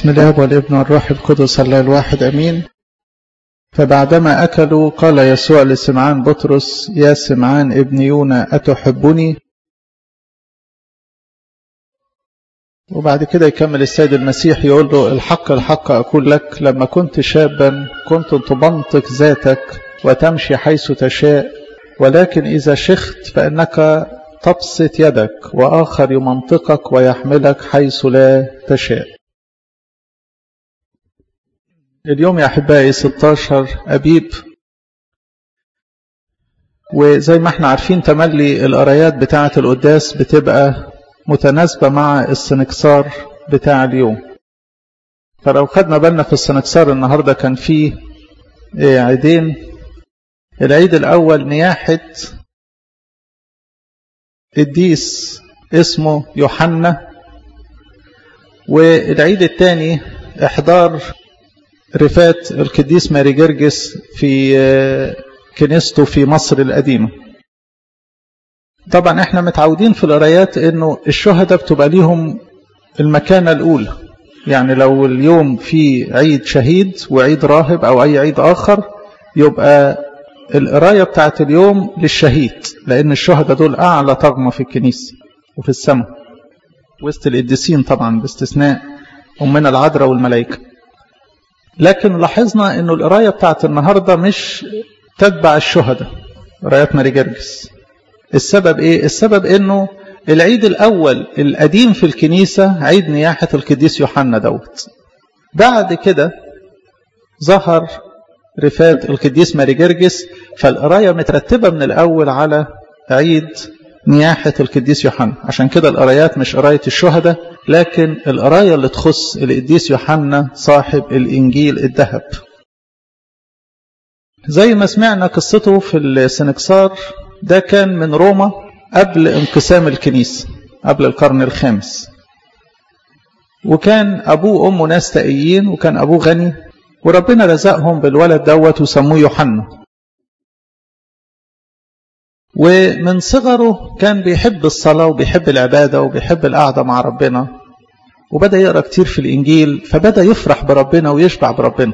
بسم الله والابن والروح القدس الله الواحد أمين فبعدما أكلوا قال يسوع لسمعان بطرس يا سمعان ابن يونا أتحبني وبعد كده يكمل السيد المسيح يقول له الحق الحق أقول لك لما كنت شابا كنت تبنطق ذاتك وتمشي حيث تشاء ولكن إذا شخت فإنك تبسط يدك وآخر يمنطقك ويحملك حيث لا تشاء اليوم يا أحبائي 16 أبيب وزي ما احنا عارفين تملي القرايات بتاعة القداس بتبقى متناسبة مع السنكسار بتاع اليوم فلو خدنا بالنا في السنكسار النهاردة كان فيه عيدين العيد الأول نياحة قديس اسمه يوحنا والعيد الثاني إحضار رفات القديس ماري جرجس في كنيسته في مصر القديمة طبعا احنا متعودين في القرايات انه الشهداء بتبقى ليهم المكانة الأولى يعني لو اليوم في عيد شهيد وعيد راهب أو أي عيد آخر يبقى القراية بتاعت اليوم للشهيد لأن الشهداء دول أعلى طغمة في الكنيسة وفي السماء وسط القديسين طبعا باستثناء أمنا العذراء والملائكة لكن لاحظنا أنه القراية بتاعت النهاردة مش تتبع الشهداء قرايات ماري جرجس السبب إيه؟ السبب أنه العيد الأول القديم في الكنيسة عيد نياحة القديس يوحنا دوت بعد كده ظهر رفات القديس ماري جرجس فالقراية مترتبة من الأول على عيد نياحة القديس يوحنا عشان كده القرايات مش قراية الشهداء لكن القراية اللي تخص القديس يوحنا صاحب الإنجيل الذهب زي ما سمعنا قصته في السنكسار ده كان من روما قبل انقسام الكنيسة قبل القرن الخامس وكان أبوه وأمه ناس تقيين وكان أبوه غني وربنا رزقهم بالولد دوت وسموه يوحنا ومن صغره كان بيحب الصلاة وبيحب العبادة وبيحب القعدة مع ربنا وبدأ يقرأ كتير في الإنجيل فبدأ يفرح بربنا ويشبع بربنا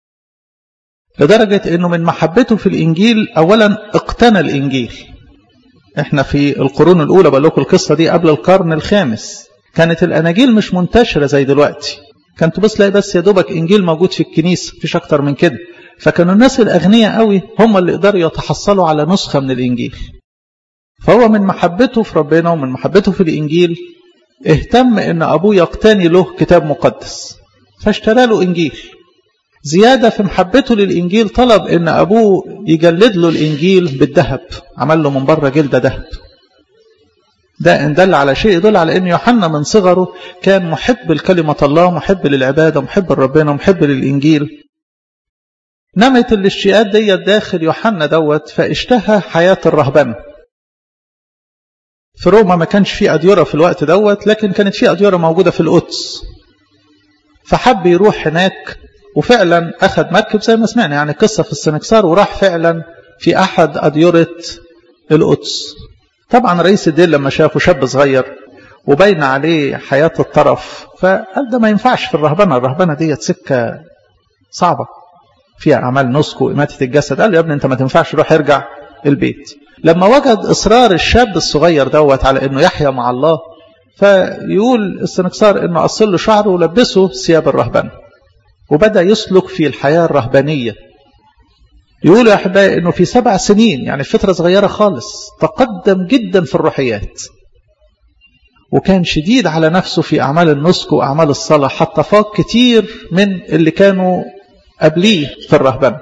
لدرجة أنه من محبته في الإنجيل أولا اقتنى الإنجيل احنا في القرون الأولى بقول لكم القصة دي قبل القرن الخامس كانت الأناجيل مش منتشرة زي دلوقتي كانت بس تلاقي بس يا دوبك إنجيل موجود في الكنيسة مفيش أكتر من كده فكانوا الناس الأغنياء قوي هم اللي يقدروا يتحصلوا على نسخة من الإنجيل فهو من محبته في ربنا ومن محبته في الإنجيل اهتم ان أبوه يقتني له كتاب مقدس فاشترى له إنجيل زيادة في محبته للإنجيل طلب ان أبوه يجلد له الإنجيل بالذهب عمل له من بره جلدة ذهب ده إن دل على شيء يدل على أن يوحنا من صغره كان محب لكلمة الله محب للعبادة محب لربنا محب للإنجيل نمت الاشتياقات دي داخل يوحنا دوت فاشتهى حياة الرهبنة في روما ما كانش في أديرة في الوقت دوت لكن كانت في أديرة موجودة في القدس فحب يروح هناك وفعلا أخذ مركب زي ما سمعنا يعني قصة في السنكسار وراح فعلا في أحد أديرة القدس طبعا رئيس الدين لما شافه شاب صغير وبين عليه حياة الطرف فقال ده ما ينفعش في الرهبنة الرهبنة ديت سكة صعبة فيها أعمال نسك وإماتة الجسد قال له يا ابني أنت ما تنفعش روح ارجع البيت لما وجد إصرار الشاب الصغير دوت على أنه يحيا مع الله فيقول السنكسار أنه أصل له شعره ولبسه ثياب الرهبنة وبدأ يسلك في الحياة الرهبانية يقولوا يا أحبائي أنه في سبع سنين يعني في فترة صغيرة خالص تقدم جدا في الروحيات وكان شديد على نفسه في أعمال النسك وأعمال الصلاة حتى فاق كتير من اللي كانوا قبليه في الرهبنة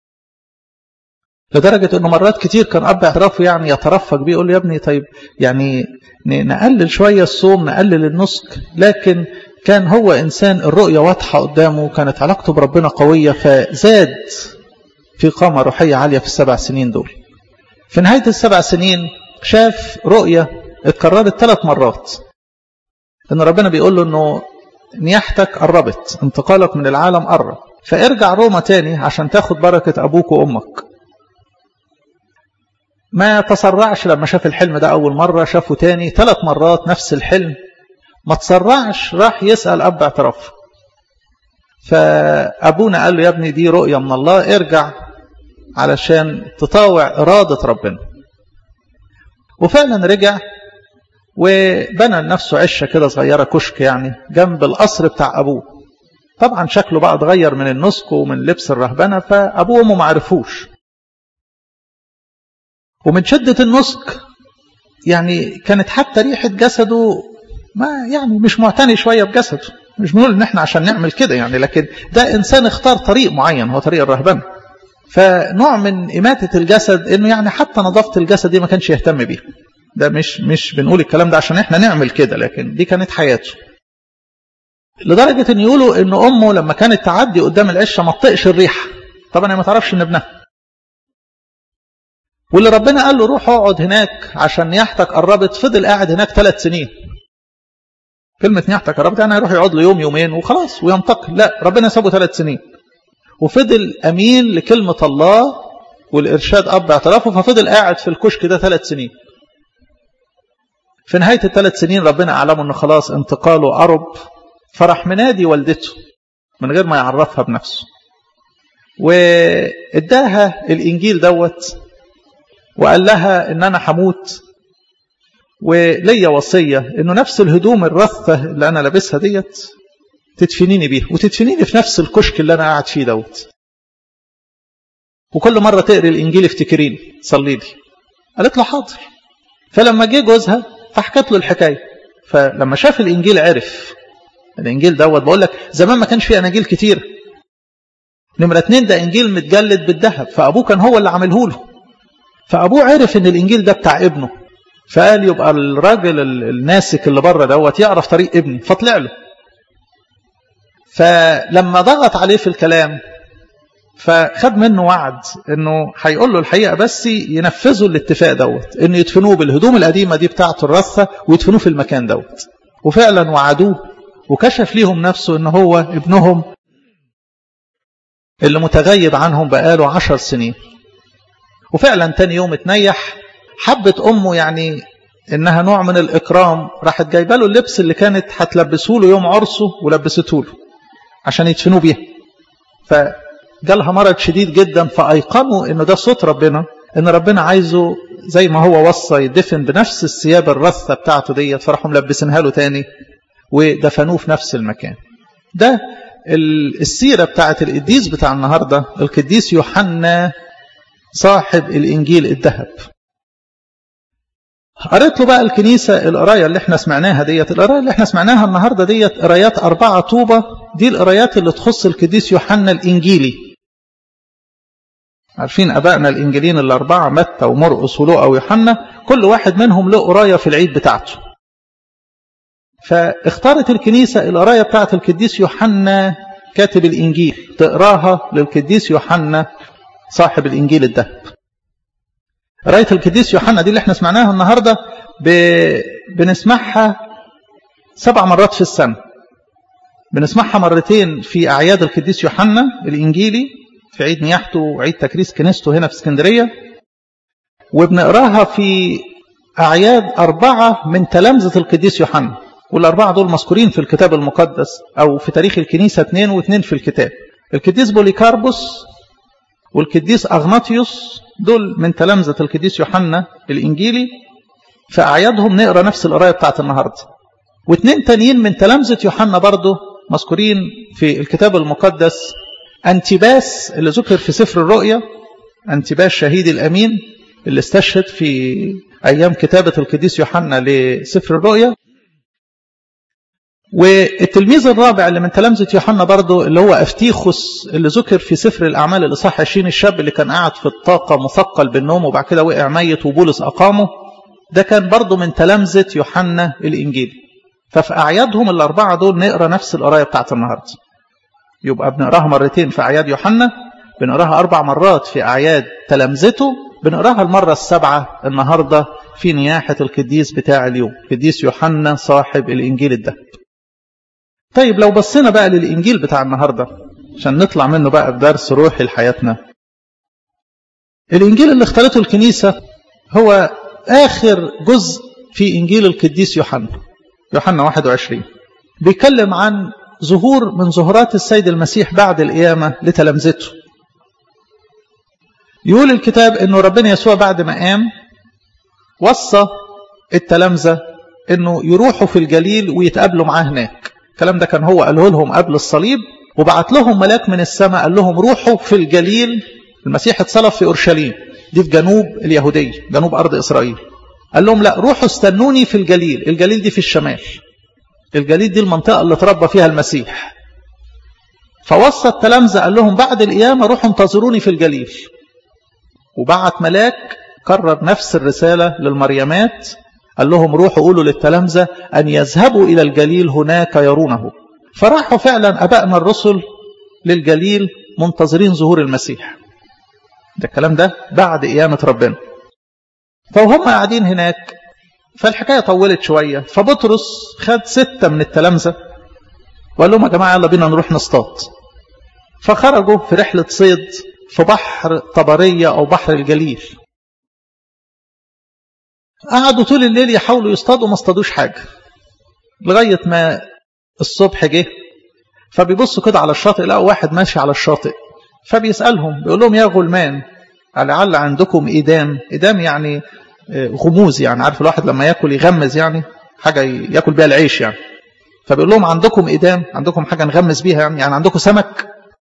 لدرجة أنه مرات كتير كان أب اعترافه يعني يترفق بيه يقول له يا ابني طيب يعني نقلل شوية الصوم نقلل النسك لكن كان هو إنسان الرؤية واضحة قدامه كانت علاقته بربنا قوية فزاد في قامة روحية عالية في السبع سنين دول في نهاية السبع سنين شاف رؤية اتكررت ثلاث مرات ان ربنا بيقول له انه نياحتك قربت انتقالك من العالم قرب فارجع روما تاني عشان تاخد بركة ابوك وامك ما تسرعش لما شاف الحلم ده اول مرة شافه تاني ثلاث مرات نفس الحلم ما تسرعش راح يسأل اب اعتراف فأبونا قال له يا ابني دي رؤية من الله ارجع علشان تطاوع إرادة ربنا وفعلا رجع وبنى لنفسه عشة كده صغيرة كشك يعني جنب القصر بتاع أبوه طبعا شكله بقى اتغير من النسك ومن لبس الرهبنة فأبوه وأمه ما عرفوش ومن شدة النسك يعني كانت حتى ريحة جسده ما يعني مش معتني شوية بجسده مش بنقول ان احنا عشان نعمل كده يعني لكن ده انسان اختار طريق معين هو طريق الرهبنة فنوع من إماتة الجسد انه يعني حتى نظافة الجسد دي ما كانش يهتم بيها ده مش مش بنقول الكلام ده عشان احنا نعمل كده لكن دي كانت حياته لدرجة ان يقولوا ان امه لما كانت تعدي قدام العشة ما تطقش الريحة طبعا هي ما تعرفش ان ابنها واللي ربنا قال له روح اقعد هناك عشان نياحتك قربت فضل قاعد هناك ثلاث سنين كلمة نياحتك قربت يعني هيروح يقعد له يوم يومين وخلاص وينتقل لا ربنا سابه ثلاث سنين وفضل أمين لكلمة الله والإرشاد أب اعترافه ففضل قاعد في الكشك ده ثلاث سنين في نهاية الثلاث سنين ربنا أعلمه أنه خلاص انتقاله قرب فرح منادي والدته من غير ما يعرفها بنفسه واداها الإنجيل دوت وقال لها ان انا هموت وليا وصية انه نفس الهدوم الرثة اللي انا لابسها ديت تدفنيني بيها وتدفنيني في نفس الكشك اللي انا قاعد فيه دوت وكل مرة تقري الانجيل افتكريني صلي لي قالت له حاضر فلما جه جوزها فحكت له الحكاية فلما شاف الانجيل عرف الانجيل دوت بقول لك زمان ما كانش فيه اناجيل كتير نمرة اتنين ده انجيل متجلد بالذهب فابوه كان هو اللي عامله له فأبوه عرف ان الإنجيل ده بتاع ابنه فقال يبقى الراجل الناسك اللي بره دوت يعرف طريق ابني فطلع له فلما ضغط عليه في الكلام فخد منه وعد انه هيقول له الحقيقه بس ينفذوا الاتفاق دوت انه يدفنوه بالهدوم القديمه دي بتاعته الرثه ويدفنوه في المكان دوت وفعلا وعدوه وكشف ليهم نفسه ان هو ابنهم اللي متغيب عنهم بقاله عشر سنين وفعلا تاني يوم اتنيح حبت أمه يعني إنها نوع من الإكرام راحت جايبه له اللبس اللي كانت هتلبسه له يوم عرسه ولبسته له عشان يدفنوه بيها فجالها مرض شديد جدا فأيقنوا إنه ده صوت ربنا إن ربنا عايزه زي ما هو وصى يدفن بنفس الثياب الرثة بتاعته ديت فراحوا ملبسينها له تاني ودفنوه في نفس المكان ده السيرة بتاعت القديس بتاع النهاردة القديس يوحنا صاحب الإنجيل الذهب قريت له بقى الكنيسة القراية اللي احنا سمعناها ديت القراية اللي احنا سمعناها النهاردة ديت قرايات أربعة طوبة دي القرايات اللي تخص القديس يوحنا الإنجيلي عارفين أبائنا الإنجيلين الأربعة متى ومرقس ولوقا ويوحنا كل واحد منهم له قراية في العيد بتاعته فاختارت الكنيسة القراية بتاعت القديس يوحنا كاتب الإنجيل تقراها للقديس يوحنا صاحب الإنجيل الذهب قراية القديس يوحنا دي اللي احنا سمعناها النهاردة ب... بنسمعها سبع مرات في السنة بنسمعها مرتين في أعياد القديس يوحنا الإنجيلي في عيد نياحته وعيد تكريس كنيسته هنا في اسكندرية وبنقراها في أعياد أربعة من تلامذة القديس يوحنا والأربعة دول مذكورين في الكتاب المقدس أو في تاريخ الكنيسة اثنين واثنين في الكتاب القديس بوليكاربوس والقديس أغناطيوس دول من تلامذة القديس يوحنا الإنجيلي في أعيادهم نقرأ نفس القراية بتاعت النهاردة واثنين تانيين من تلامذة يوحنا برضه مذكورين في الكتاب المقدس أنتباس اللي ذكر في سفر الرؤيا أنتباس شهيد الأمين اللي استشهد في أيام كتابة القديس يوحنا لسفر الرؤيا والتلميذ الرابع اللي من تلامذة يوحنا برضه اللي هو أفتيخوس اللي ذكر في سفر الأعمال الإصحاح 20 الشاب اللي كان قاعد في الطاقة مثقل بالنوم وبعد كده وقع ميت وبولس أقامه ده كان برضه من تلامذة يوحنا الإنجيلي ففي أعيادهم الأربعة دول نقرأ نفس القراية بتاعت النهاردة يبقى بنقراها مرتين في أعياد يوحنا بنقراها أربع مرات في أعياد تلامذته بنقراها المرة السابعة النهاردة في نياحة القديس بتاع اليوم قديس يوحنا صاحب الإنجيل الذهب طيب لو بصينا بقى للإنجيل بتاع النهاردة عشان نطلع منه بقى بدرس روحي لحياتنا الإنجيل اللي اختارته الكنيسة هو آخر جزء في إنجيل القديس يوحنا يوحنا 21 بيتكلم عن ظهور من ظهورات السيد المسيح بعد القيامة لتلامذته يقول الكتاب أنه ربنا يسوع بعد ما قام وصى التلامذة أنه يروحوا في الجليل ويتقابلوا معاه هناك الكلام ده كان هو قاله لهم قبل الصليب وبعت لهم ملاك من السماء قال لهم روحوا في الجليل المسيح اتصلب في أورشليم دي في جنوب اليهودية جنوب أرض إسرائيل قال لهم لا روحوا استنوني في الجليل الجليل دي في الشمال الجليل دي المنطقة اللي تربى فيها المسيح فوصى التلامذة قال لهم بعد القيامة روحوا انتظروني في الجليل وبعت ملاك كرر نفس الرسالة للمريمات قال لهم روحوا قولوا للتلامذة أن يذهبوا إلى الجليل هناك يرونه فراحوا فعلا أبائنا الرسل للجليل منتظرين ظهور المسيح ده الكلام ده بعد قيامة ربنا فهم قاعدين هناك فالحكاية طولت شوية فبطرس خد ستة من التلامذة وقال لهم يا جماعة يلا بينا نروح نصطاد فخرجوا في رحلة صيد في بحر طبرية أو بحر الجليل قعدوا طول الليل يحاولوا يصطادوا ما اصطادوش حاجة لغاية ما الصبح جه فبيبصوا كده على الشاطئ لقوا واحد ماشي على الشاطئ فبيسألهم بيقول لهم يا غلمان لعل عندكم إدام إدام يعني غموز يعني عارف الواحد لما ياكل يغمز يعني حاجة ياكل بيها العيش يعني فبيقول لهم عندكم إدام عندكم حاجة نغمز بيها يعني, يعني عندكم سمك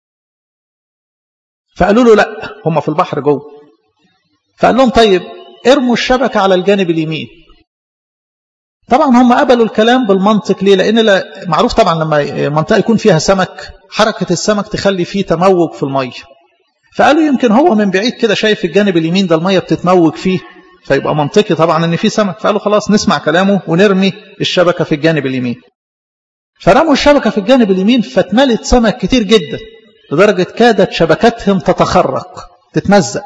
فقالوا له لا هم في البحر جوه فقال لهم طيب ارموا الشبكة على الجانب اليمين طبعا هم قبلوا الكلام بالمنطق ليه لأن لا معروف طبعا لما منطقة يكون فيها سمك حركة السمك تخلي فيه تموج في المية فقالوا يمكن هو من بعيد كده شايف الجانب اليمين ده المية بتتموج فيه فيبقى منطقي طبعا ان في سمك فقالوا خلاص نسمع كلامه ونرمي الشبكة في الجانب اليمين فرموا الشبكة في الجانب اليمين فاتملت سمك كتير جدا لدرجة كادت شبكتهم تتخرق تتمزق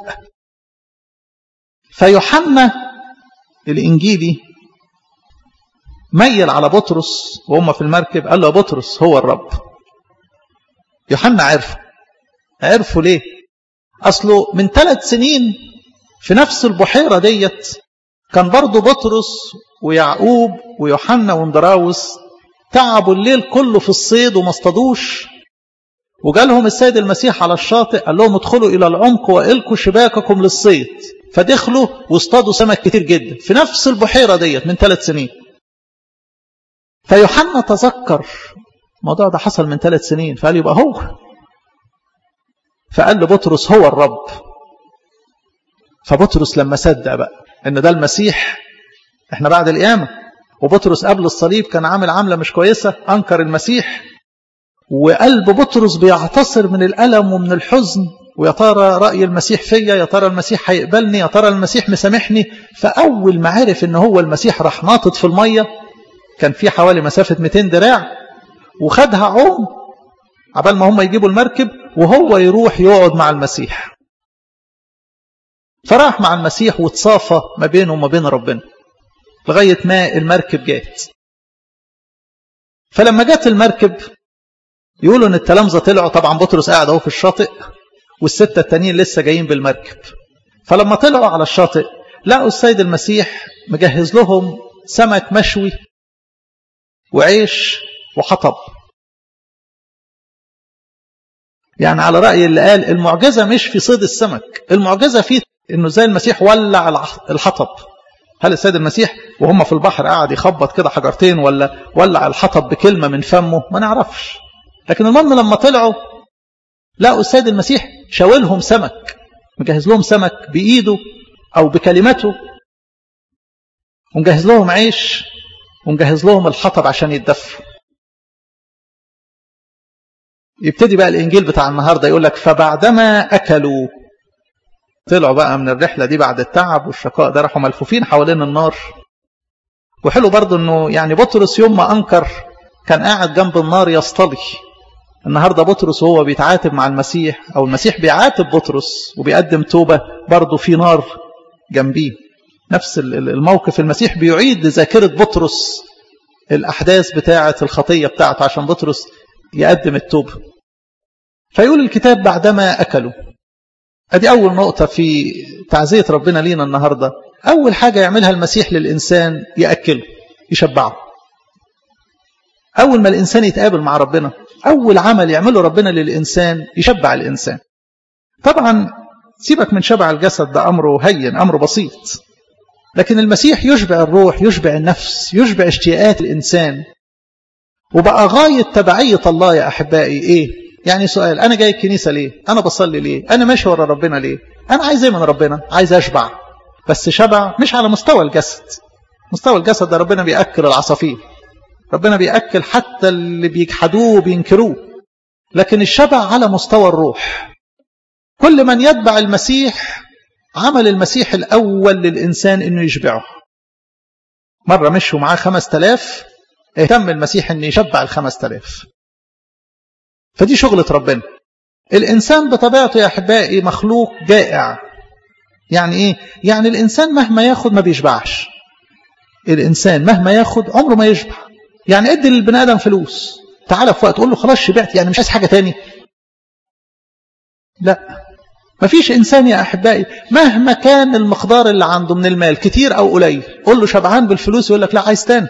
فيوحنا الإنجيلي ميل على بطرس وهم في المركب قال له يا بطرس هو الرب يوحنا عرفه عرفه ليه أصله من ثلاث سنين في نفس البحيرة ديت كان برضو بطرس ويعقوب ويوحنا واندراوس تعبوا الليل كله في الصيد وما اصطادوش وجالهم السيد المسيح على الشاطئ قال لهم ادخلوا إلى العمق وإلقوا شباككم للصيد فدخلوا واصطادوا سمك كتير جدا في نفس البحيرة ديت من ثلاث سنين فيوحنا تذكر الموضوع ده حصل من ثلاث سنين فقال يبقى هو فقال لبطرس هو الرب فبطرس لما صدق بقى ان ده المسيح احنا بعد القيامه وبطرس قبل الصليب كان عامل عامله مش كويسه انكر المسيح وقلب بطرس بيعتصر من الالم ومن الحزن ويا ترى راي المسيح فيا يا ترى المسيح هيقبلني يا ترى المسيح مسامحني فاول ما عرف ان هو المسيح راح ناطط في الميه كان في حوالي مسافه 200 دراع وخدها عوم عبال ما هم يجيبوا المركب وهو يروح يقعد مع المسيح فراح مع المسيح وتصافى ما بينه وما بين ربنا لغاية ما المركب جات فلما جات المركب يقولوا ان التلامذة طلعوا طبعا بطرس قاعد اهو في الشاطئ والستة التانيين لسه جايين بالمركب فلما طلعوا على الشاطئ لقوا السيد المسيح مجهز لهم سمك مشوي وعيش وحطب يعني على رأي اللي قال المعجزة مش في صيد السمك المعجزة في انه زي المسيح ولع الحطب هل السيد المسيح وهم في البحر قاعد يخبط كده حجرتين ولا ولع الحطب بكلمة من فمه ما نعرفش لكن المهم لما طلعوا لقوا السيد المسيح شاولهم سمك مجهز لهم سمك بإيده أو بكلمته ومجهز لهم عيش ومجهز لهم الحطب عشان يتدفوا يبتدي بقى الإنجيل بتاع النهاردة يقول لك فبعدما أكلوا طلعوا بقى من الرحلة دي بعد التعب والشقاء ده راحوا ملفوفين حوالين النار وحلو برضو انه يعني بطرس يوم ما انكر كان قاعد جنب النار يصطلي النهاردة بطرس وهو بيتعاتب مع المسيح او المسيح بيعاتب بطرس وبيقدم توبة برضو في نار جنبيه نفس الموقف المسيح بيعيد لذاكرة بطرس الأحداث بتاعة الخطية بتاعته عشان بطرس يقدم التوبة فيقول الكتاب بعدما أكلوا ادي اول نقطة في تعزية ربنا لينا النهاردة اول حاجة يعملها المسيح للانسان يأكله يشبعه أول ما الإنسان يتقابل مع ربنا أول عمل يعمله ربنا للإنسان يشبع الإنسان طبعا سيبك من شبع الجسد ده أمره هين أمره بسيط لكن المسيح يشبع الروح يشبع النفس يشبع اشتياقات الإنسان وبقى غاية تبعية الله يا أحبائي إيه يعني سؤال أنا جاي الكنيسة ليه أنا بصلي ليه أنا ماشي ورا ربنا ليه أنا عايز إيه من ربنا عايز أشبع بس شبع مش على مستوى الجسد مستوى الجسد ده ربنا بيأكل العصافير ربنا بيأكل حتى اللي بيجحدوه وبينكروه لكن الشبع على مستوى الروح كل من يتبع المسيح عمل المسيح الأول للإنسان إنه يشبعه مرة مشوا معاه خمس تلاف اهتم المسيح إنه يشبع الخمس تلاف فدي شغلة ربنا الإنسان بطبيعته يا أحبائي مخلوق جائع يعني إيه؟ يعني الإنسان مهما ياخد ما بيشبعش الإنسان مهما ياخد عمره ما يشبع يعني ادي للبني آدم فلوس تعالى في وقت تقول له خلاص شبعت يعني مش عايز حاجة تاني لا مفيش إنسان يا أحبائي مهما كان المقدار اللي عنده من المال كتير أو قليل قول له شبعان بالفلوس يقول لك لا عايز تاني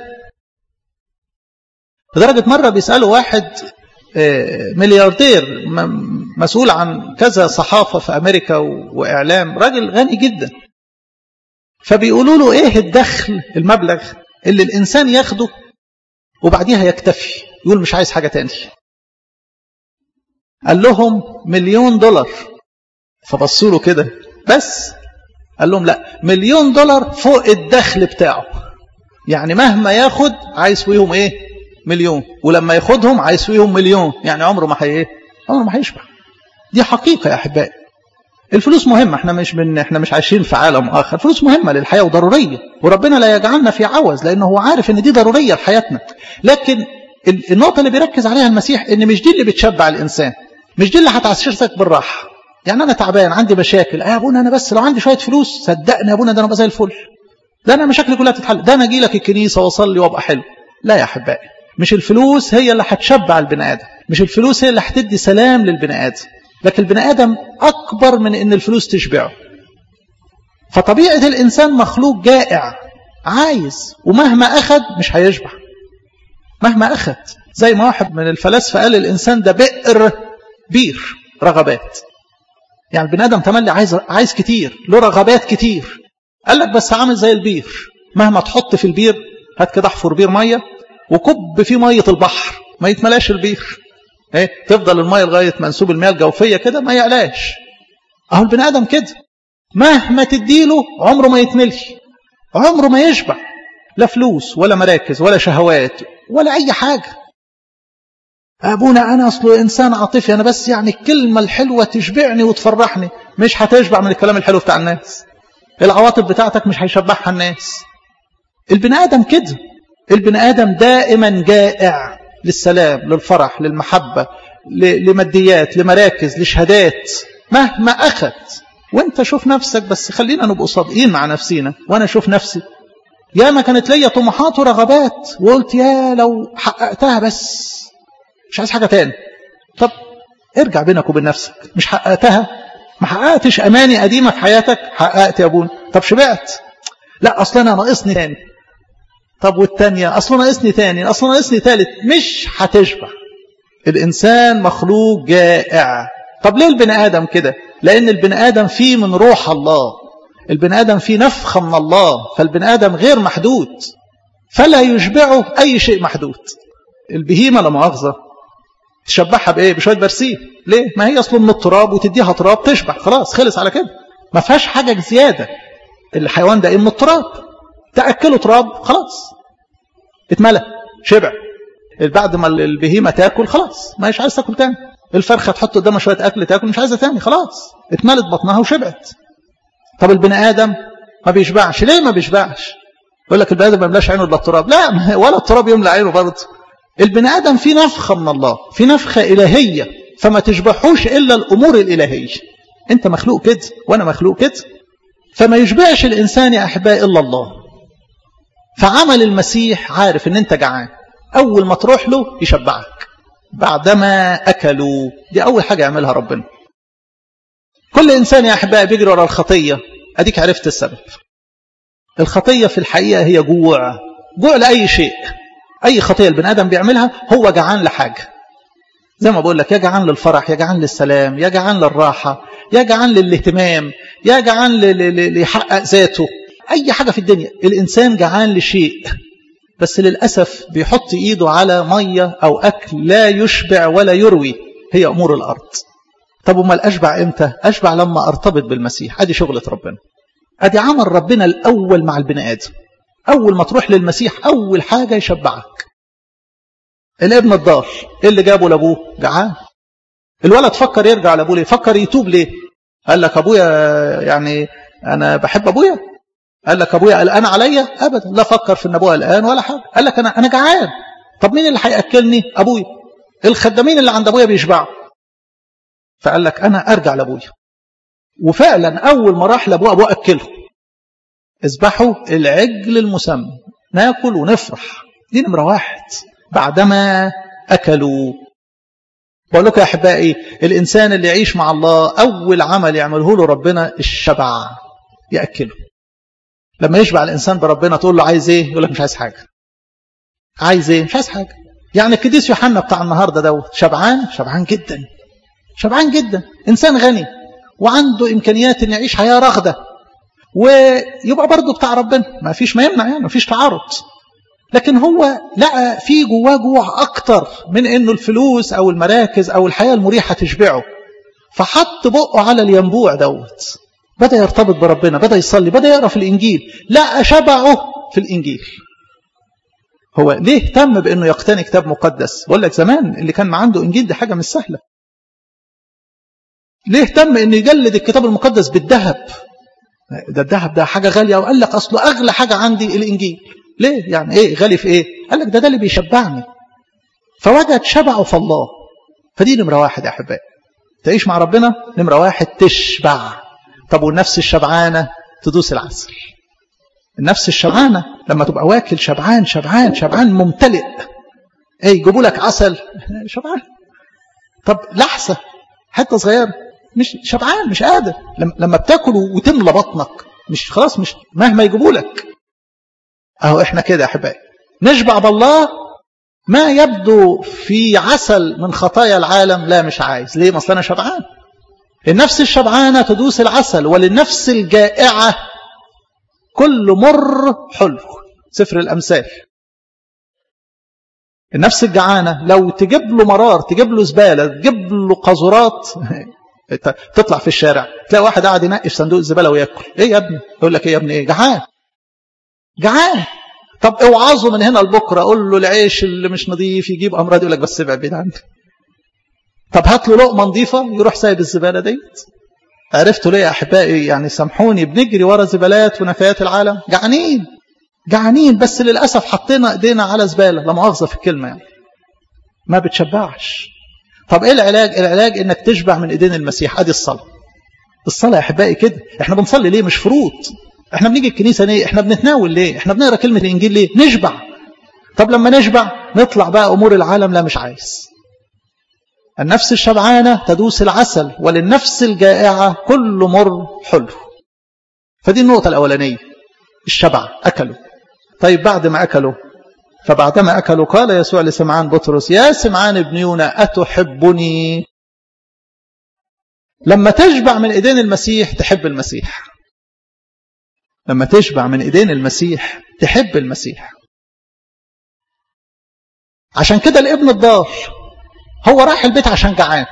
لدرجة مرة بيسأله واحد ملياردير مسؤول عن كذا صحافة في أمريكا وإعلام راجل غني جدا فبيقولوا له إيه الدخل المبلغ اللي الإنسان ياخده وبعديها يكتفي يقول مش عايز حاجة تاني قال لهم مليون دولار فبصوا له كده بس قال لهم لا مليون دولار فوق الدخل بتاعه يعني مهما ياخد عايز فيهم ايه مليون ولما ياخدهم عايز فيهم مليون يعني عمره ما هي عمره ما هيشبع دي حقيقة يا أحبائي الفلوس مهمة احنا مش من احنا مش عايشين في عالم آخر الفلوس مهمة للحياة وضرورية وربنا لا يجعلنا في عوز لأنه هو عارف ان دي ضرورية لحياتنا لكن النقطة اللي بيركز عليها المسيح ان مش دي اللي بتشبع الإنسان مش دي اللي هتعشرتك بالراحة يعني أنا تعبان عندي مشاكل يا أبونا أنا بس لو عندي شوية فلوس صدقني يا أبونا ده أنا أبقى زي الفل ده أنا مشاكلي كلها تتحل ده أنا أجي لك الكنيسة وأصلي وأبقى حلو لا يا أحبائي مش الفلوس هي اللي هتشبع البني آدم مش الفلوس هي اللي هتدي سلام للبني آدم لكن البني آدم أكبر من إن الفلوس تشبعه فطبيعة الإنسان مخلوق جائع عايز ومهما أخد مش هيشبع مهما أخد زي ما واحد من الفلاسفة قال الإنسان ده بئر بير رغبات يعني البني ادم تملي عايز عايز كتير له رغبات كتير قال لك بس عامل زي البير مهما تحط في البير هات كده احفر بير ميه وكب فيه ميه البحر ما يتملاش البير ايه تفضل الميه لغايه منسوب المياه الجوفيه كده ما يعلاش اهو البني ادم كده مهما تديله عمره ما يتملي عمره ما يشبع لا فلوس ولا مراكز ولا شهوات ولا اي حاجه أبونا أنا أصله إنسان عاطفي أنا بس يعني الكلمة الحلوة تشبعني وتفرحني مش هتشبع من الكلام الحلو بتاع الناس العواطف بتاعتك مش هيشبعها الناس البني آدم كده البني آدم دائما جائع للسلام للفرح للمحبة لماديات لمراكز لشهادات مهما أخذ وانت شوف نفسك بس خلينا نبقى صادقين مع نفسينا وانا اشوف نفسي يا ما كانت ليا طموحات ورغبات وقلت يا لو حققتها بس مش عايز حاجة تاني طب ارجع بينك وبين نفسك مش حققتها ما حققتش أماني قديمة في حياتك حققت يا ابونا طب شبعت لا أصلا أنا ناقصني تاني طب والتانية أصلا ناقصني تاني أصلا ناقصني تالت مش هتشبع الإنسان مخلوق جائع طب ليه البني آدم كده لأن البني آدم فيه من روح الله البني آدم فيه نفخة من الله فالبني آدم غير محدود فلا يشبعه أي شيء محدود البهيمة لا مؤاخذة تشبعها بايه بشويه برسيم ليه ما هي اصلا من التراب وتديها تراب تشبع خلاص خلص على كده ما فيهاش حاجه زياده الحيوان ده ايه من التراب تاكله تراب خلاص اتملى شبع بعد ما البهيمه تاكل خلاص ما هيش عايز تاكل تاني الفرخه تحط قدامها شويه اكل تاكل مش عايزه تاني خلاص اتملت بطنها وشبعت طب البني ادم ما بيشبعش ليه ما بيشبعش يقول لك البني ادم ما يملاش عينه الا التراب لا ولا التراب يملى عينه برضه البني آدم في نفخة من الله في نفخة إلهية فما تشبعوش إلا الأمور الإلهية أنت مخلوق كده وأنا مخلوق كده فما يشبعش الإنسان يا أحبائي إلا الله فعمل المسيح عارف أن أنت جعان أول ما تروح له يشبعك بعدما أكلوا دي أول حاجة يعملها ربنا كل إنسان يا أحبائي بيجري ورا الخطية أديك عرفت السبب الخطية في الحقيقة هي جوع جوع لأي شيء أي خطية البني آدم بيعملها هو جعان لحاجة زي ما بقول لك يا جعان للفرح يا جعان للسلام يا جعان للراحة يا جعان للاهتمام يا جعان ليحقق ذاته أي حاجة في الدنيا الإنسان جعان لشيء بس للأسف بيحط إيده على مية أو أكل لا يشبع ولا يروي هي أمور الأرض طب وما الأشبع إمتى أشبع لما أرتبط بالمسيح أدي شغلة ربنا أدي عمل ربنا الأول مع البني آدم أول ما تروح للمسيح أول حاجة يشبعك الابن الضال إيه اللي جابه لأبوه جعان الولد فكر يرجع لأبوه ليه فكر يتوب ليه قال لك أبويا يعني أنا بحب أبويا قال لك أبويا قلقان عليا أبدا لا فكر في أن أبويا قلقان ولا حاجة قال لك أنا أنا جعان طب مين اللي هيأكلني أبويا الخدامين اللي عند أبويا بيشبعوا فقال لك أنا أرجع لأبويا وفعلا أول ما راح لأبوه أبوه أكله اذبحوا العجل المسمى ناكل ونفرح دي نمرة واحد بعدما أكلوا بقول لكم يا أحبائي الإنسان اللي يعيش مع الله أول عمل يعمله له ربنا الشبع يأكله لما يشبع الإنسان بربنا تقول له عايز إيه يقول لك مش عايز حاجة عايز إيه مش عايز حاجة يعني القديس يوحنا بتاع النهاردة دوت شبعان شبعان جدا شبعان جدا إنسان غني وعنده إمكانيات أن يعيش حياة رغدة ويبقى برضه بتاع ربنا ما فيش ما يمنع يعني ما فيش تعارض لكن هو لقى في جواه جوع أكتر من أنه الفلوس أو المراكز أو الحياة المريحة تشبعه فحط بقه على الينبوع دوت بدأ يرتبط بربنا بدأ يصلي بدأ يقرأ في الإنجيل لقى شبعه في الإنجيل هو ليه اهتم بأنه يقتني كتاب مقدس بقول لك زمان اللي كان عنده إنجيل دي حاجة مش سهلة ليه اهتم أنه يجلد الكتاب المقدس بالذهب ده الذهب ده حاجة غالية وقال لك أصله أغلى حاجة عندي الإنجيل ليه يعني إيه غالي في إيه قال لك ده ده اللي بيشبعني فوجد شبعه في الله فدي نمرة واحد يا أحبائي تعيش مع ربنا نمرة واحد تشبع طب والنفس الشبعانة تدوس العسل النفس الشبعانة لما تبقى واكل شبعان شبعان شبعان ممتلئ ايه يجيبوا لك عسل شبعان طب لحسة حتة صغيرة مش شبعان مش قادر لما بتاكل وتملى بطنك مش خلاص مش مهما يجيبوا لك اهو احنا كده يا احبائي نشبع بالله ما يبدو في عسل من خطايا العالم لا مش عايز ليه اصل انا شبعان النفس الشبعانة تدوس العسل وللنفس الجائعة كل مر حلو سفر الأمثال النفس الجعانة لو تجيب له مرار تجيب له زبالة تجيب له قذورات تطلع في الشارع تلاقي واحد قاعد ينقش صندوق الزبالة وياكل ايه يا ابني يقول لك ايه يا ابني ايه جعان جعان طب اوعظه من هنا لبكره قول له العيش اللي مش نظيف يجيب امراض يقول لك بس ابعد بعيد عني طب هات له لقمه نظيفه يروح سايب الزباله ديت عرفتوا ليه يا احبائي يعني سامحوني بنجري ورا زبالات ونفايات العالم جعانين جعانين بس للاسف حطينا ايدينا على زباله لا مؤاخذه في الكلمه يعني ما بتشبعش طب ايه العلاج العلاج انك تشبع من ايدين المسيح ادي الصلاه الصلاه يا احبائي كده احنا بنصلي ليه مش فروض احنا بنيجي الكنيسه ليه احنا بنتناول ليه احنا بنقرا كلمه الانجيل ليه نشبع طب لما نشبع نطلع بقى امور العالم لا مش عايز النفس الشبعانة تدوس العسل وللنفس الجائعة كل مر حلو فدي النقطة الأولانية الشبع أكلوا طيب بعد ما أكلوا فبعدما أكلوا قال يسوع لسمعان بطرس يا سمعان ابن يونا أتحبني لما تشبع من إيدين المسيح تحب المسيح لما تشبع من إيدين المسيح تحب المسيح عشان كده الابن الضال هو راح البيت عشان جعان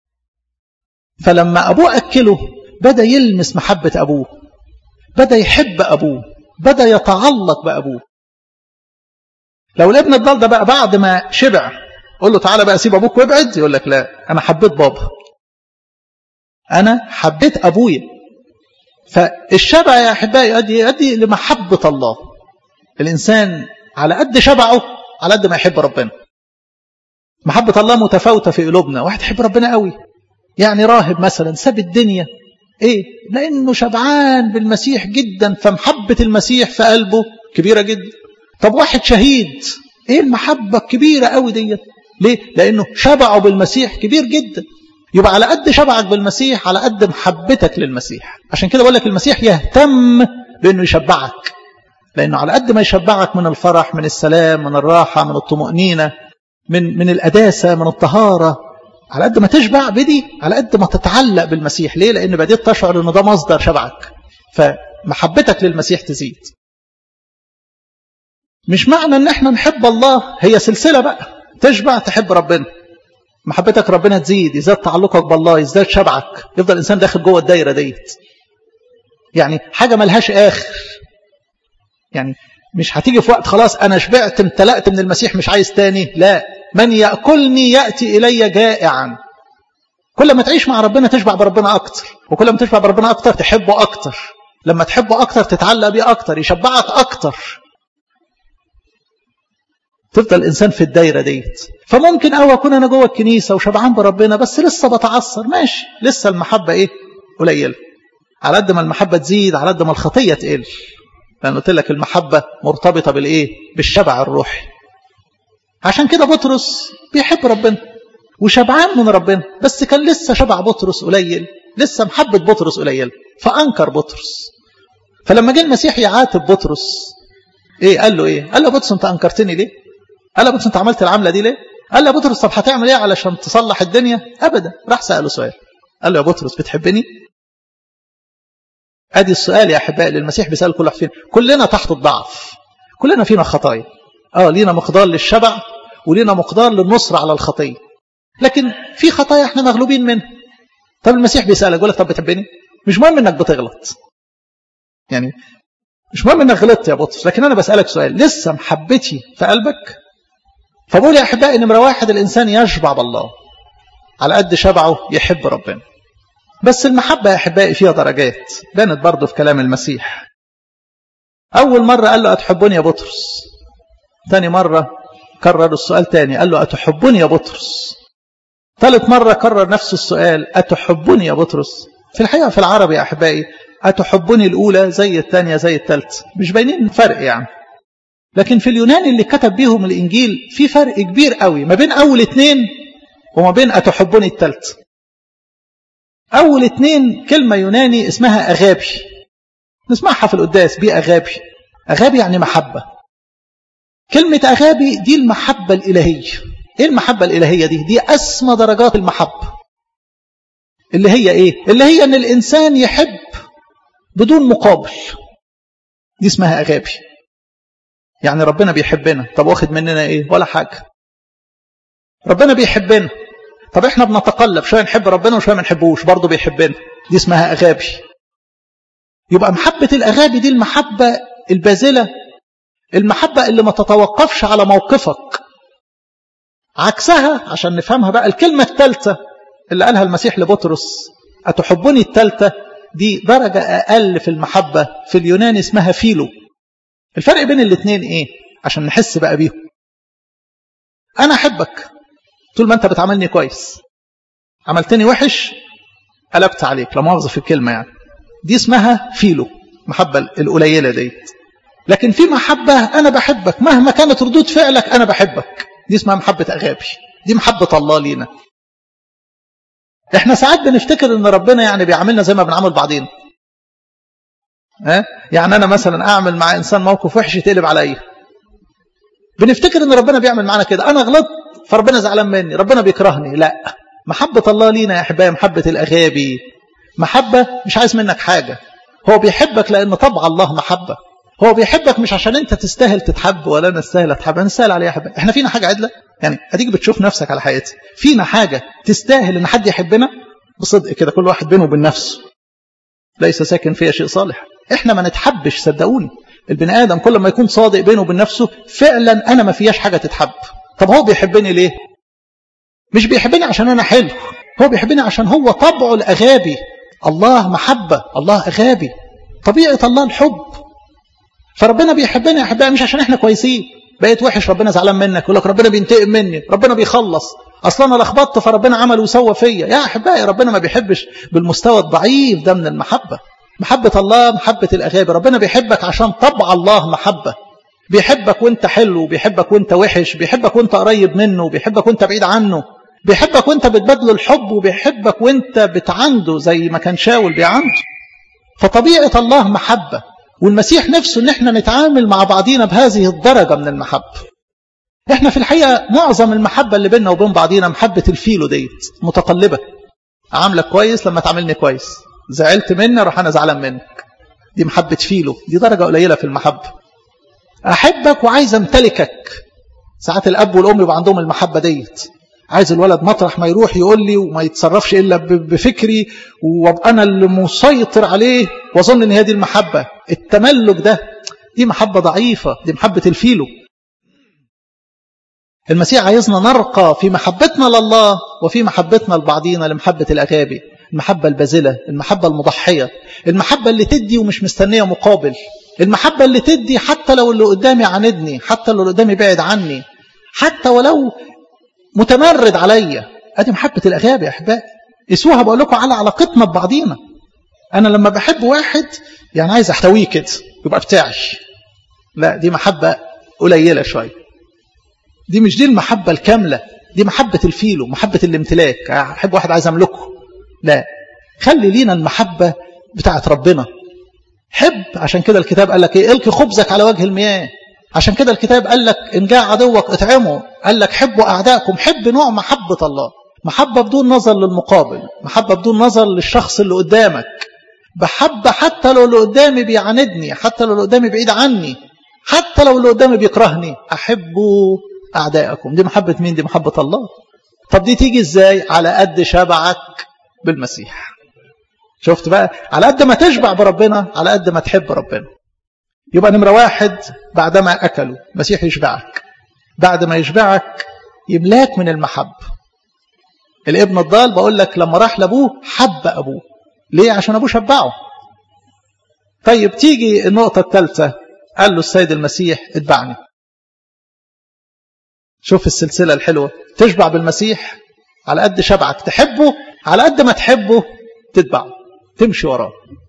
فلما أبوه أكله بدأ يلمس محبة أبوه بدأ يحب أبوه بدأ يتعلق بأبوه لو الابن الضال ده بقى بعد ما شبع قول له تعالى بقى سيب أبوك وابعد يقول لك لا أنا حبيت بابا أنا حبيت أبويا فالشبع يا أحبائي يؤدي, يؤدي لمحبة الله الإنسان على قد شبعه على قد ما يحب ربنا محبة الله متفاوتة في قلوبنا واحد يحب ربنا قوي يعني راهب مثلا ساب الدنيا ايه لانه شبعان بالمسيح جدا فمحبة المسيح في قلبه كبيرة جدا طب واحد شهيد ايه المحبة الكبيرة قوي ديت ليه لانه شبعه بالمسيح كبير جدا يبقى على قد شبعك بالمسيح على قد محبتك للمسيح عشان كده بقول لك المسيح يهتم بانه يشبعك لأنه على قد ما يشبعك من الفرح من السلام من الراحة من الطمأنينة من من القداسة من الطهارة على قد ما تشبع بدي على قد ما تتعلق بالمسيح ليه لأن بديت تشعر أنه ده مصدر شبعك فمحبتك للمسيح تزيد مش معنى ان احنا نحب الله هي سلسلة بقى تشبع تحب ربنا محبتك ربنا تزيد يزداد تعلقك بالله يزداد شبعك يفضل الانسان داخل جوه الدايره ديت يعني حاجه ملهاش اخر يعني مش هتيجي في وقت خلاص انا شبعت امتلأت من المسيح مش عايز تاني لا من ياكلني ياتي الي جائعا كل ما تعيش مع ربنا تشبع بربنا اكتر وكل ما تشبع بربنا اكتر تحبه اكتر لما تحبه اكتر تتعلق بيه اكتر يشبعك اكتر تفضل الانسان في الدايره ديت فممكن او اكون انا جوه الكنيسه وشبعان بربنا بس لسه بتعصر ماشي لسه المحبه ايه قليله على قد ما المحبه تزيد على قد ما الخطيه تقل لان قلت لك المحبه مرتبطه بالايه بالشبع الروحي عشان كده بطرس بيحب ربنا وشبعان من ربنا بس كان لسه شبع بطرس قليل لسه محبه بطرس قليل فانكر بطرس فلما جه المسيح يعاتب بطرس ايه قال له ايه قال له بطرس انت انكرتني ليه قال له بطرس انت عملت العمله دي ليه قال له يا بطرس طب هتعمل ايه علشان تصلح الدنيا ابدا راح ساله سؤال قال له يا بطرس بتحبني ادي السؤال يا احبائي اللي المسيح بيسال كل واحد فينا كلنا تحت الضعف كلنا فينا خطايا اه لينا مقدار للشبع ولينا مقدار للنصر على الخطيه لكن في خطايا احنا مغلوبين منها طب المسيح بيسالك يقول لك طب بتحبني مش مهم انك بتغلط يعني مش مهم انك غلطت يا بطرس لكن انا بسالك سؤال لسه محبتي في قلبك فبقول يا احبائي نمره واحد الانسان يشبع بالله على قد شبعه يحب ربنا بس المحبه يا احبائي فيها درجات بانت برضه في كلام المسيح اول مره قال له اتحبني يا بطرس ثاني مره كرر السؤال تاني قال له اتحبني يا بطرس ثالث مره كرر نفس السؤال اتحبني يا بطرس في الحقيقه في العربي يا احبائي أتحبني الأولى زي الثانية زي الثالثة مش باينين فرق يعني لكن في اليونان اللي كتب بيهم الإنجيل في فرق كبير قوي ما بين أول اتنين وما بين أتحبني الثالثة أول اتنين كلمة يوناني اسمها أغابي نسمعها في القداس بي أغابي أغابي يعني محبة كلمة أغابي دي المحبة الإلهية إيه المحبة الإلهية دي؟ دي أسمى درجات المحبة اللي هي إيه؟ اللي هي أن الإنسان يحب بدون مقابل دي اسمها أغابي يعني ربنا بيحبنا طب واخد مننا ايه ولا حاجة ربنا بيحبنا طب احنا بنتقلب شوية نحب ربنا وشوية ما نحبوش برضه بيحبنا دي اسمها أغابي يبقى محبة الأغابي دي المحبة البازلة المحبة اللي ما تتوقفش على موقفك عكسها عشان نفهمها بقى الكلمة الثالثة اللي قالها المسيح لبطرس أتحبني الثالثة دي درجة أقل في المحبة في اليونان اسمها فيلو الفرق بين الاثنين ايه عشان نحس بقى بيهم انا احبك طول ما انت بتعاملني كويس عملتني وحش قلبت عليك لا مؤاخذه في الكلمه يعني دي اسمها فيلو محبه القليله ديت لكن في محبه انا بحبك مهما كانت ردود فعلك انا بحبك دي اسمها محبه اغابي دي محبه الله لينا احنا ساعات بنفتكر ان ربنا يعني بيعاملنا زي ما بنعامل بعضينا ها يعني انا مثلا اعمل مع انسان موقف وحش يتقلب عليا بنفتكر ان ربنا بيعمل معانا كده انا غلطت فربنا زعلان مني ربنا بيكرهني لا محبه الله لينا يا احبائي محبه الاغابي محبه مش عايز منك حاجه هو بيحبك لان طبع الله محبه هو بيحبك مش عشان انت تستاهل تتحب ولا انا استاهل اتحب انا استاهل عليه يا احبائي احنا فينا حاجه عدله يعني اديك بتشوف نفسك على حياتي فينا حاجه تستاهل ان حد يحبنا بصدق كده كل واحد بينه وبين نفسه ليس ساكن فيها شيء صالح احنا ما نتحبش صدقوني البني ادم كل ما يكون صادق بينه وبين نفسه فعلا انا ما فيهاش حاجه تتحب طب هو بيحبني ليه مش بيحبني عشان انا حلو هو بيحبني عشان هو طبعه الاغابي الله محبه الله اغابي طبيعه الله الحب فربنا بيحبنا يا احبائي مش عشان احنا كويسين بقيت وحش ربنا زعلان منك يقول لك ربنا بينتقم مني ربنا بيخلص اصلا انا لخبطت فربنا عمل وسوى فيا يا احبائي ربنا ما بيحبش بالمستوى الضعيف ده من المحبه محبة الله محبة الأغابي ربنا بيحبك عشان طبع الله محبة بيحبك وانت حلو بيحبك وانت وحش بيحبك وانت قريب منه بيحبك وانت بعيد عنه بيحبك وانت بتبادله الحب وبيحبك وانت بتعنده زي ما كان شاول بيعنده فطبيعة الله محبة والمسيح نفسه ان احنا نتعامل مع بعضينا بهذه الدرجة من المحبة احنا في الحقيقة معظم المحبة اللي بيننا وبين بعضينا محبة الفيلو ديت متقلبة عاملك كويس لما تعاملني كويس زعلت مني اروح انا زعلان منك دي محبة فيلو دي درجة قليلة في المحبة احبك وعايز امتلكك ساعات الاب والام يبقى عندهم المحبة ديت عايز الولد مطرح ما يروح يقول لي وما يتصرفش الا بفكري وابقى انا اللي مسيطر عليه واظن ان هي دي المحبة التملك ده دي محبة ضعيفة دي محبة الفيلو المسيح عايزنا نرقى في محبتنا لله وفي محبتنا لبعضينا لمحبة الأغابي المحبة البازلة المحبة المضحية المحبة اللي تدي ومش مستنية مقابل المحبة اللي تدي حتى لو اللي قدامي عاندني حتى لو اللي قدامي بعد عني حتى ولو متمرد عليا ادي محبة الأغابي يا أحبائي قيسوها بقول لكم على علاقتنا ببعضينا أنا لما بحب واحد يعني عايز أحتويه كده يبقى بتاعي لا دي محبة قليلة شوية دي مش دي المحبة الكاملة دي محبة الفيلو محبة الامتلاك أحب واحد عايز أملكه لا خلي لينا المحبة بتاعت ربنا حب عشان كده الكتاب قال لك ايه القي خبزك على وجه المياه عشان كده الكتاب قال لك ان جاء عدوك اطعمه قال لك حبوا اعدائكم حب نوع محبة الله محبة بدون نظر للمقابل محبة بدون نظر للشخص اللي قدامك بحبة حتى لو اللي قدامي بيعاندني حتى لو اللي قدامي بعيد عني حتى لو اللي قدامي بيكرهني أحبوا أعدائكم دي محبة مين دي محبة الله طب دي تيجي ازاي على قد شبعك بالمسيح شفت بقى على قد ما تشبع بربنا على قد ما تحب ربنا يبقى نمرة واحد بعدما أكلوا مسيح يشبعك بعد ما يشبعك يملاك من المحب الابن الضال بقول لك لما راح لأبوه حب أبوه ليه عشان أبوه شبعه طيب تيجي النقطة الثالثة قال له السيد المسيح اتبعني شوف السلسلة الحلوة تشبع بالمسيح على قد شبعك تحبه على قد ما تحبه تتبعه تمشي وراه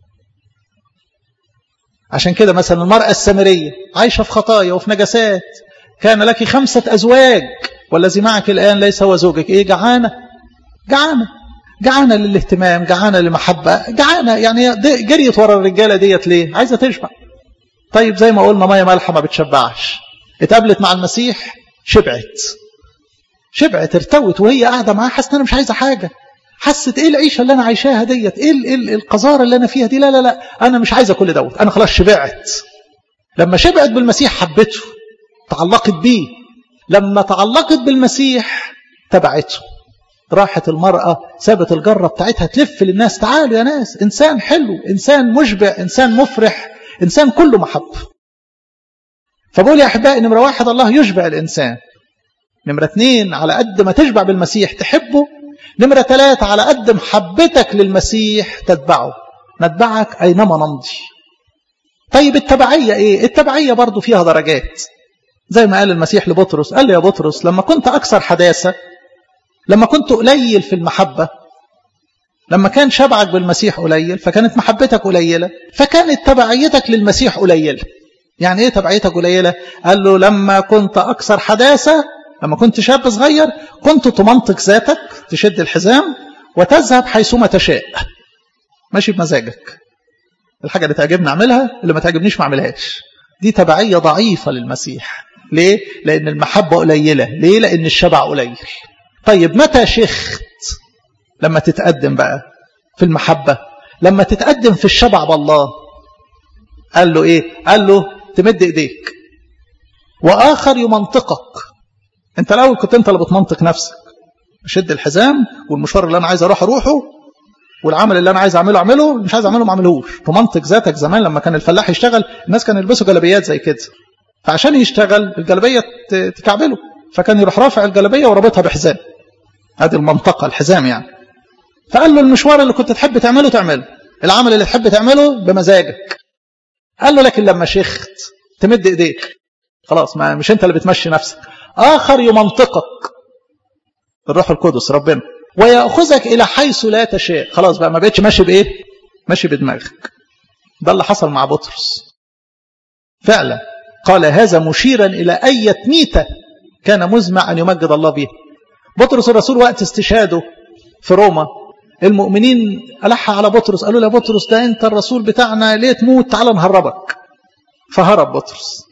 عشان كده مثلا المرأة السامرية عايشة في خطايا وفي نجاسات كان لك خمسة أزواج والذي معك الآن ليس هو زوجك إيه جعانة جعانة جعانة للاهتمام جعانة لمحبة جعانة يعني جريت ورا الرجالة ديت ليه عايزة تشبع طيب زي ما قلنا مية مالحة ما بتشبعش اتقابلت مع المسيح شبعت شبعت ارتوت وهي قاعدة معاه حاسة انا مش عايزة حاجة حست ايه العيشة اللي انا عايشاها ديت ايه, إيه القذارة اللي انا فيها دي لا لا لا انا مش عايزة كل دوت انا خلاص شبعت لما شبعت بالمسيح حبته تعلقت بيه لما تعلقت بالمسيح تبعته راحت المرأة سابت الجرة بتاعتها تلف للناس تعالوا يا ناس إنسان حلو إنسان مشبع إنسان مفرح إنسان كله محبة فبقول يا أحبائي نمرة واحد الله يشبع الإنسان نمرة اثنين على قد ما تشبع بالمسيح تحبه نمرة ثلاثة على قد محبتك للمسيح تتبعه نتبعك أينما نمضي طيب التبعية إيه؟ التبعية برضو فيها درجات زي ما قال المسيح لبطرس قال لي يا بطرس لما كنت أكثر حداثة لما كنت قليل في المحبة لما كان شبعك بالمسيح قليل فكانت محبتك قليلة فكانت تبعيتك للمسيح قليلة يعني ايه تبعيتك قليلة قال له لما كنت أكثر حداثة لما كنت شاب صغير كنت تمنطق ذاتك تشد الحزام وتذهب حيثما تشاء ماشي بمزاجك الحاجة اللي تعجبني أعملها اللي ما تعجبنيش ما أعملهاش دي تبعية ضعيفة للمسيح ليه؟ لأن المحبة قليلة ليه؟ لأن الشبع قليل طيب متى شخت لما تتقدم بقى في المحبة لما تتقدم في الشبع بالله قال له ايه قال له تمد ايديك واخر يمنطقك انت الاول كنت انت اللي بتمنطق نفسك اشد الحزام والمشوار اللي انا عايز اروح اروحه والعمل اللي انا عايز اعمله اعمله مش عايز اعمله ما اعملهوش تمنطق ذاتك زمان لما كان الفلاح يشتغل الناس كانوا يلبسوا جلابيات زي كده فعشان يشتغل الجلابيه تكعبله فكان يروح رافع الجلابيه ورابطها بحزام هذه المنطقه الحزام يعني فقال له المشوار اللي كنت تحب تعمله تعمله العمل اللي تحب تعمله بمزاجك قال له لكن لما شخت تمد ايديك خلاص ما مش انت اللي بتمشي نفسك اخر يمنطقك الروح القدس ربنا وياخذك الى حيث لا تشاء خلاص بقى ما بقتش ماشي بايه ماشي بدماغك ده اللي حصل مع بطرس فعلا قال هذا مشيرا الى اية ميتة كان مزمع ان يمجد الله بها بطرس الرسول وقت استشهاده في روما المؤمنين ألح على بطرس قالوا له يا بطرس ده أنت الرسول بتاعنا ليه تموت تعال نهربك فهرب بطرس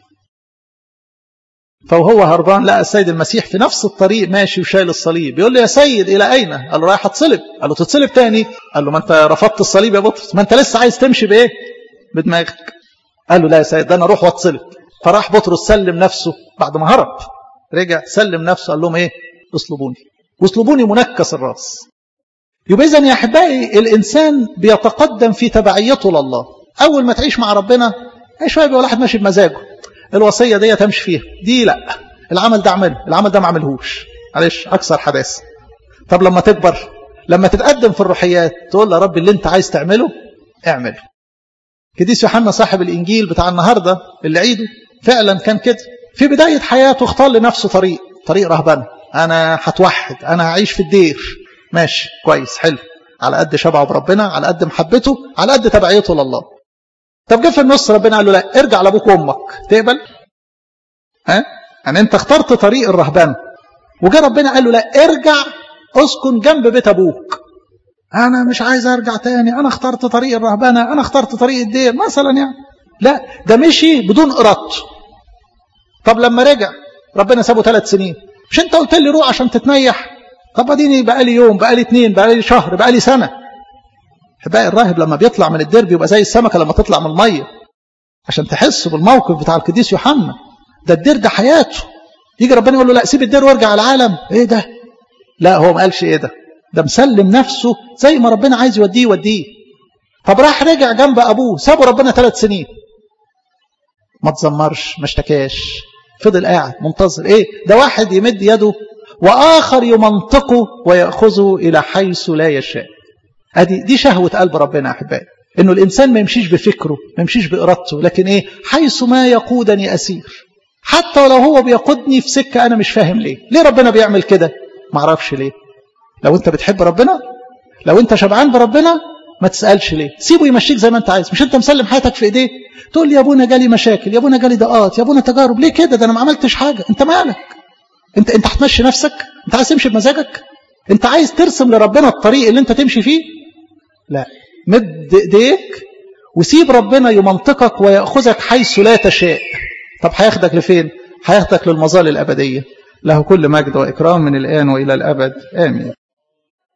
فوهو هربان لقى السيد المسيح في نفس الطريق ماشي وشايل الصليب بيقول له يا سيد الى اين قال له رايح اتصلب قال له تتصلب تاني قال له ما انت رفضت الصليب يا بطرس ما انت لسه عايز تمشي بايه بدماغك قال له لا يا سيد ده انا اروح واتصلب فراح بطرس سلم نفسه بعد ما هرب رجع سلم نفسه قال لهم ايه اصلبوني واصلبوني منكس الراس يبقى اذا يا احبائي الانسان بيتقدم في تبعيته لله اول ما تعيش مع ربنا اي شويه بيبقى واحد ماشي بمزاجه الوصيه دي تمشي فيها دي لا العمل ده اعمله العمل ده ما اعملهوش معلش اكثر حداثه طب لما تكبر لما تتقدم في الروحيات تقول يا رب اللي انت عايز تعمله اعمله قديس يوحنا صاحب الانجيل بتاع النهارده اللي عيده فعلا كان كده في بدايه حياته اختار لنفسه طريق طريق رهبنه انا هتوحد انا هعيش في الدير ماشي كويس حلو على قد شبعه بربنا على قد محبته على قد تبعيته لله طب جه في النص ربنا قال له لا ارجع لابوك وامك تقبل ها يعني انت اخترت طريق الرهبنه وجه ربنا قال له لا ارجع اسكن جنب بيت ابوك انا مش عايز ارجع تاني انا اخترت طريق الرهبنه انا اخترت طريق الدير مثلا يعني لا ده مشي بدون ارادته طب لما رجع ربنا سابه ثلاث سنين مش انت قلت لي روح عشان تتنيح طب اديني بقى لي يوم بقى لي اثنين بقى لي شهر بقى لي سنه احبائي الراهب لما بيطلع من الدير بيبقى زي السمكه لما تطلع من الميه عشان تحسوا بالموقف بتاع القديس يوحنا ده الدير ده حياته يجي ربنا يقول له لا سيب الدير وارجع العالم ايه ده لا هو ما قالش ايه ده ده مسلم نفسه زي ما ربنا عايز يوديه يوديه طب راح رجع جنب ابوه سابه ربنا ثلاث سنين ما تزمرش ما اشتكاش فضل قاعد منتظر ايه ده واحد يمد يده واخر يمنطقه وياخذه الى حيث لا يشاء ادي دي شهوه قلب ربنا يا احبائي انه الانسان ما يمشيش بفكره ما يمشيش بارادته لكن ايه حيث ما يقودني اسير حتى ولو هو بيقودني في سكه انا مش فاهم ليه ليه ربنا بيعمل كده ما اعرفش ليه لو انت بتحب ربنا لو انت شبعان بربنا ما تسالش ليه سيبه يمشيك زي ما انت عايز مش انت مسلم حياتك في ايديه تقول لي يا ابونا جالي مشاكل يا ابونا جالي ضاقات يا ابونا تجارب ليه كده ده انا ما عملتش حاجه انت مالك انت انت هتمشي نفسك انت عايز تمشي بمزاجك انت عايز ترسم لربنا الطريق اللي انت تمشي فيه لا مد ايديك وسيب ربنا يمنطقك ويأخذك حيث لا تشاء طب هياخدك لفين هياخدك للمظال الأبدية له كل مجد وإكرام من الآن وإلى الأبد آمين